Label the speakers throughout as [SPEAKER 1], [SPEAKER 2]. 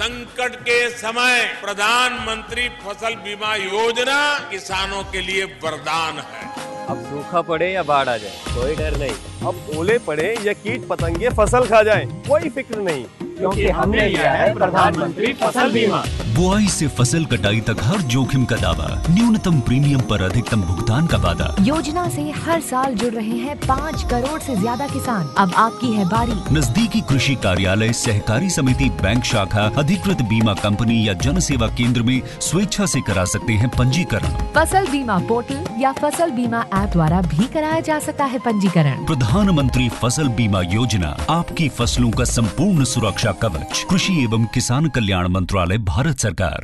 [SPEAKER 1] संकट के समय प्रधानमंत्री फसल बीमा योजना किसानों के लिए वरदान है
[SPEAKER 2] अब सूखा पड़े या बाढ़ आ जाए कोई डर नहीं अब ओले पड़े या कीट पतंगे फसल खा जाए कोई फिक्र नहीं
[SPEAKER 3] क्योंकि हमने लिया है प्रधानमंत्री फसल बीमा
[SPEAKER 4] बुआई से फसल कटाई तक हर जोखिम का दावा न्यूनतम प्रीमियम पर अधिकतम भुगतान का वादा
[SPEAKER 5] योजना से हर साल जुड़ रहे हैं पाँच करोड़ से ज्यादा किसान अब आपकी है बारी
[SPEAKER 4] नजदीकी कृषि कार्यालय सहकारी समिति बैंक शाखा अधिकृत बीमा कंपनी या जन सेवा केंद्र में स्वेच्छा से करा सकते हैं पंजीकरण
[SPEAKER 5] फसल बीमा पोर्टल या फसल बीमा ऐप द्वारा भी कराया जा सकता है पंजीकरण
[SPEAKER 4] प्रधानमंत्री फसल बीमा योजना आपकी फसलों का संपूर्ण सुरक्षा कवच कृषि एवं किसान कल्याण मंत्रालय भारत सरकार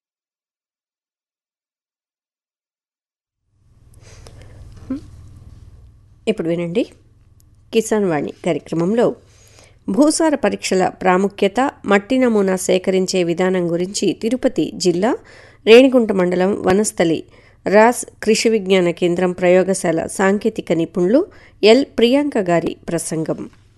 [SPEAKER 6] ఇప్పుడు వినండి కిసాన్ వాణి కార్యక్రమంలో భూసార పరీక్షల ప్రాముఖ్యత మట్టి నమూనా సేకరించే విధానం గురించి తిరుపతి జిల్లా రేణిగుంట మండలం వనస్థలి రాస్ కృషి విజ్ఞాన కేంద్రం ప్రయోగశాల సాంకేతిక నిపుణులు ఎల్ ప్రియాంక గారి ప్రసంగం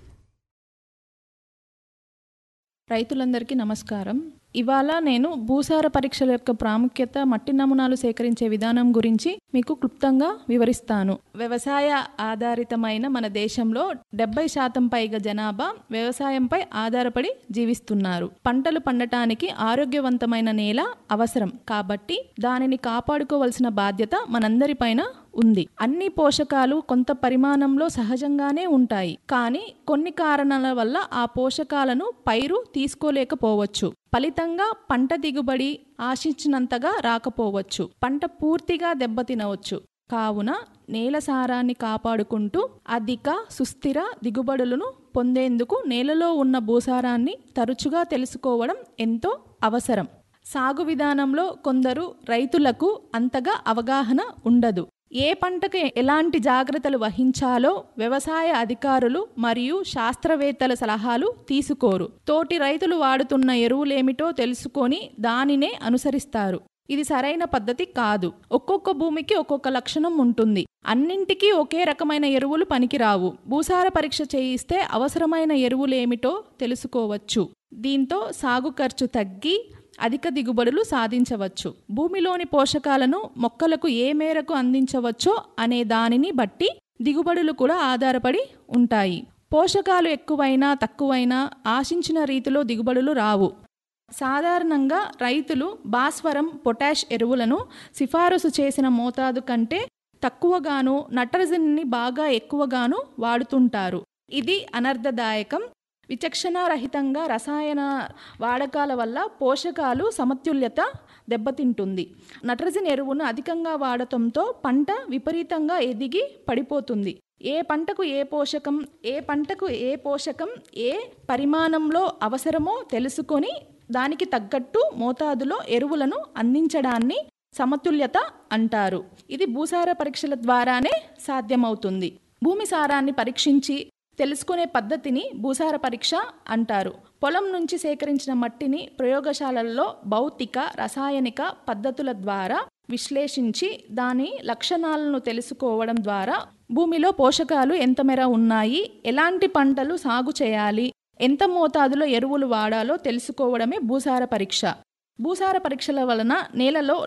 [SPEAKER 7] రైతులందరికీ నమస్కారం ఇవాళ నేను భూసార పరీక్షల యొక్క ప్రాముఖ్యత మట్టి నమూనాలు సేకరించే విధానం గురించి మీకు క్లుప్తంగా వివరిస్తాను వ్యవసాయ ఆధారితమైన మన దేశంలో డెబ్బై శాతం పైగా జనాభా వ్యవసాయంపై ఆధారపడి జీవిస్తున్నారు పంటలు పండటానికి ఆరోగ్యవంతమైన నేల అవసరం కాబట్టి దానిని కాపాడుకోవలసిన బాధ్యత మనందరిపైన ఉంది అన్ని పోషకాలు కొంత పరిమాణంలో సహజంగానే ఉంటాయి కానీ కొన్ని కారణాల వల్ల ఆ పోషకాలను పైరు తీసుకోలేకపోవచ్చు ఫలితంగా పంట దిగుబడి ఆశించినంతగా రాకపోవచ్చు పంట పూర్తిగా దెబ్బతినవచ్చు కావున నేల సారాన్ని కాపాడుకుంటూ అధిక సుస్థిర దిగుబడులను పొందేందుకు నేలలో ఉన్న భూసారాన్ని తరచుగా తెలుసుకోవడం ఎంతో అవసరం సాగు విధానంలో కొందరు రైతులకు అంతగా అవగాహన ఉండదు ఏ పంటకు ఎలాంటి జాగ్రత్తలు వహించాలో వ్యవసాయ అధికారులు మరియు శాస్త్రవేత్తల సలహాలు తీసుకోరు తోటి రైతులు వాడుతున్న ఎరువులేమిటో తెలుసుకొని దానినే అనుసరిస్తారు ఇది సరైన పద్ధతి కాదు ఒక్కొక్క భూమికి ఒక్కొక్క లక్షణం ఉంటుంది అన్నింటికీ ఒకే రకమైన ఎరువులు పనికిరావు భూసార పరీక్ష చేయిస్తే అవసరమైన ఎరువులేమిటో తెలుసుకోవచ్చు దీంతో సాగు ఖర్చు తగ్గి అధిక దిగుబడులు సాధించవచ్చు భూమిలోని పోషకాలను మొక్కలకు ఏ మేరకు అందించవచ్చో అనే దానిని బట్టి దిగుబడులు కూడా ఆధారపడి ఉంటాయి పోషకాలు ఎక్కువైనా తక్కువైనా ఆశించిన రీతిలో దిగుబడులు రావు సాధారణంగా రైతులు భాస్వరం పొటాష్ ఎరువులను సిఫారసు చేసిన మోతాదు కంటే తక్కువగాను నట్రజన్ని బాగా ఎక్కువగాను వాడుతుంటారు ఇది అనర్థదాయకం విచక్షణారహితంగా రసాయన వాడకాల వల్ల పోషకాలు సమతుల్యత దెబ్బతింటుంది నట్రజన్ ఎరువును అధికంగా వాడటంతో పంట విపరీతంగా ఎదిగి పడిపోతుంది ఏ పంటకు ఏ పోషకం ఏ పంటకు ఏ పోషకం ఏ పరిమాణంలో అవసరమో తెలుసుకొని దానికి తగ్గట్టు మోతాదులో ఎరువులను అందించడాన్ని సమతుల్యత అంటారు ఇది భూసార పరీక్షల ద్వారానే సాధ్యమవుతుంది భూమి సారాన్ని పరీక్షించి తెలుసుకునే పద్ధతిని భూసార పరీక్ష అంటారు పొలం నుంచి సేకరించిన మట్టిని ప్రయోగశాలల్లో భౌతిక రసాయనిక పద్ధతుల ద్వారా విశ్లేషించి దాని లక్షణాలను తెలుసుకోవడం ద్వారా భూమిలో పోషకాలు ఎంత మేర ఉన్నాయి ఎలాంటి పంటలు సాగు చేయాలి ఎంత మోతాదులో ఎరువులు వాడాలో తెలుసుకోవడమే భూసార పరీక్ష భూసార పరీక్షల వలన నేలలో